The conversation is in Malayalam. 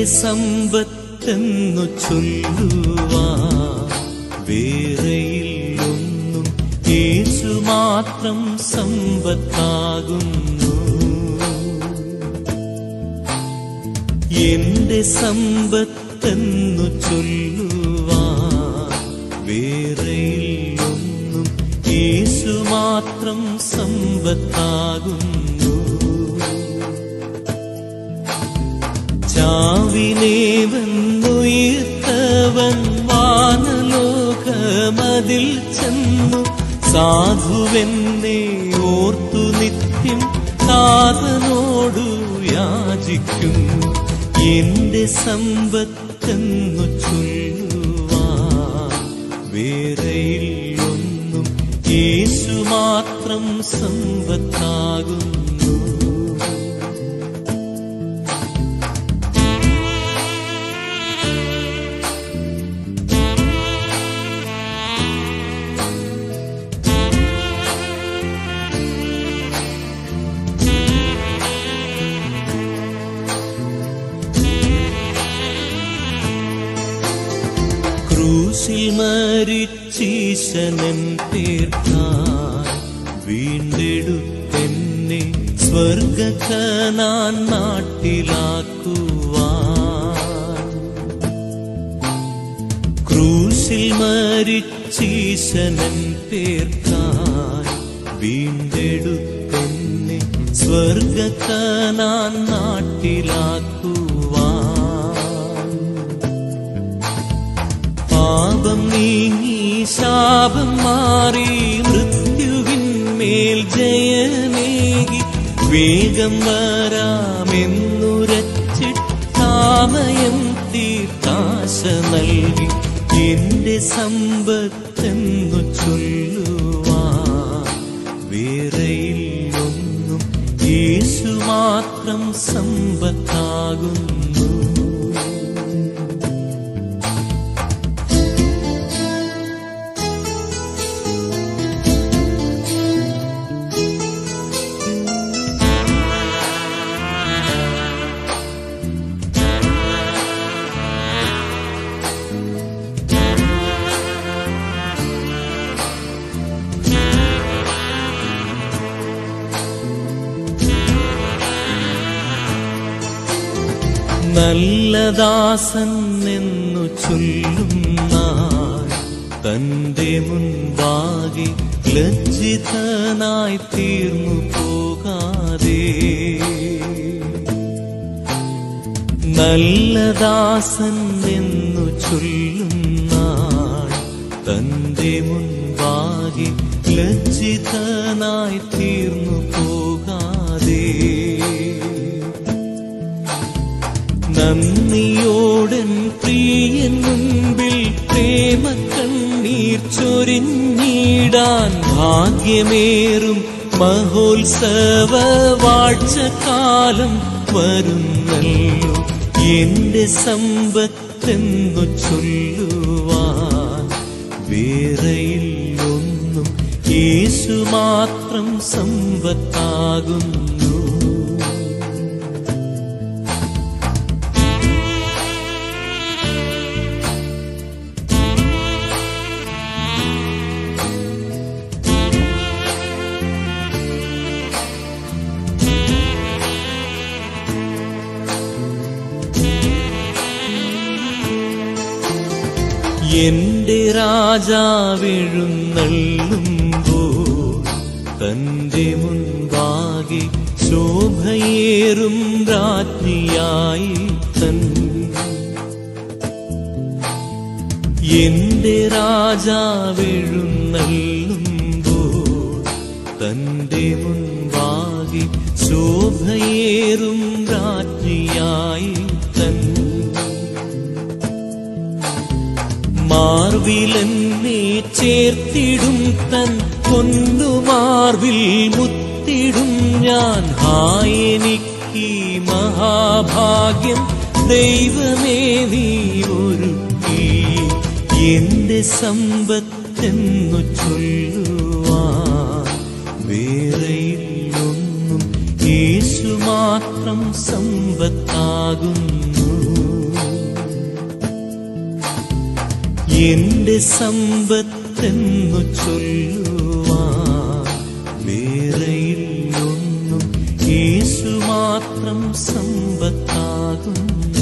സമ്പത്തെന്നു ചൊല്ലുവാ വേറെയില്ലൊന്നും യേശു മാത്രം സമ്പത്താകുന്നു എന്റെ സമ്പത്തെന്നു ചൊല്ലുവാ വേറെയില്ലൊന്നും യേശു മാത്രം സമ്പത്താകുന്നു ചാവിനെ വന്നുയർത്തവൻ വാനലോകമതിൽ ചെന്നു സാധുവെന്നെ ഓർത്തു നിത്യം താതനോടു യാചിക്കുന്നു എന്റെ സമ്പത്തെന്നു ചൊല്ലുവാ വേറെയില്ലൊന്നും യേശു മാത്രം സമ്പത്താകുന്നു ക്രൂശിൽ മരിച്ചീശനൻ തീർക്കാൻ വീണ്ടെടുത്തെന്നെ സ്വർഗക്കനാൻ നാട്ടിലാക്കുവാൻ ക്രൂശിൽ മരിച്ചീശനൻ തീർക്കാൻ വീണ്ടെടുത്തെന്നെ സ്വർഗക്കനാൻ നാട്ടിലാക്കുവാൻ പാപം നീങ്ങി ശാപം മാറി മൃത്യുവിന്മേൽ ജയമേകി വേഗം വരാമെന്നുരച്ചിട്ടാമയം തീർത്താശ നൽകി എന്റെ സമ്പത്തെന്നു ചൊല്ലുവാ വേറെയില്ലൊന്നും യേശു മാത്രം സമ്പത്താകുന്നു നല്ലദാസൻ എന്നു ചൊല്ലും നാൾ തന്റെ മുൻപാകെ ലജ്ജിതനായി തീർന്നു പോകാതെ നല്ലദാസൻ എന്നു ചൊല്ലും നാൾ തന്റെ മുൻപാകെ ലജ്ജിതനായി തീർന്നു പോകാതെ നന്ദിയോടൻ പ്രിയൻ മുൻപിൽ പ്രേമ കണ്ണീർ ചൊരിഞ്ഞിടാൻ ഭാഗ്യമേറും മഹോത്സവ വാഴ്ചക്കാലം വരുന്നല്ലോ എന്റെ സമ്പത്തെന്നു ചൊല്ലുവാൻ വേറെയില്ലൊന്നും യേശു മാത്രം സമ്പത്താകുന്നു എന്റെ രാജാവെഴുന്നള്ളുമ്പോൾ തന്റെ മുൻപാകെ ശോഭയേറും രാജ്ഞിയായി തൻ എന്റെ രാജാവെഴുന്നള്ളുമ്പോൾ തന്റെ മുൻപാകെ ശോഭയേറും രാജ്ഞിയായി തൻ മാർവിലെന്നെ ചേർത്തിടും തൻ പൊന്നു മാർവിൽ മുത്തിടും ഞാൻ ഹായെനിക്ക് മഹാഭാഗ്യം ദൈവമേ നീ ഒരുക്കി എന്റെ സമ്പത്തെന്നു ചൊല്ലുവാൻ വേറെയില്ലൊന്നും യേശു മാത്രം സമ്പത്താകുന്നു എന്റെ സമ്പത്തെന്നു ചൊല്ലുവാൻ വേറെയില്ലൊന്നും യേശു മാത്രം സമ്പത്താകുന്നു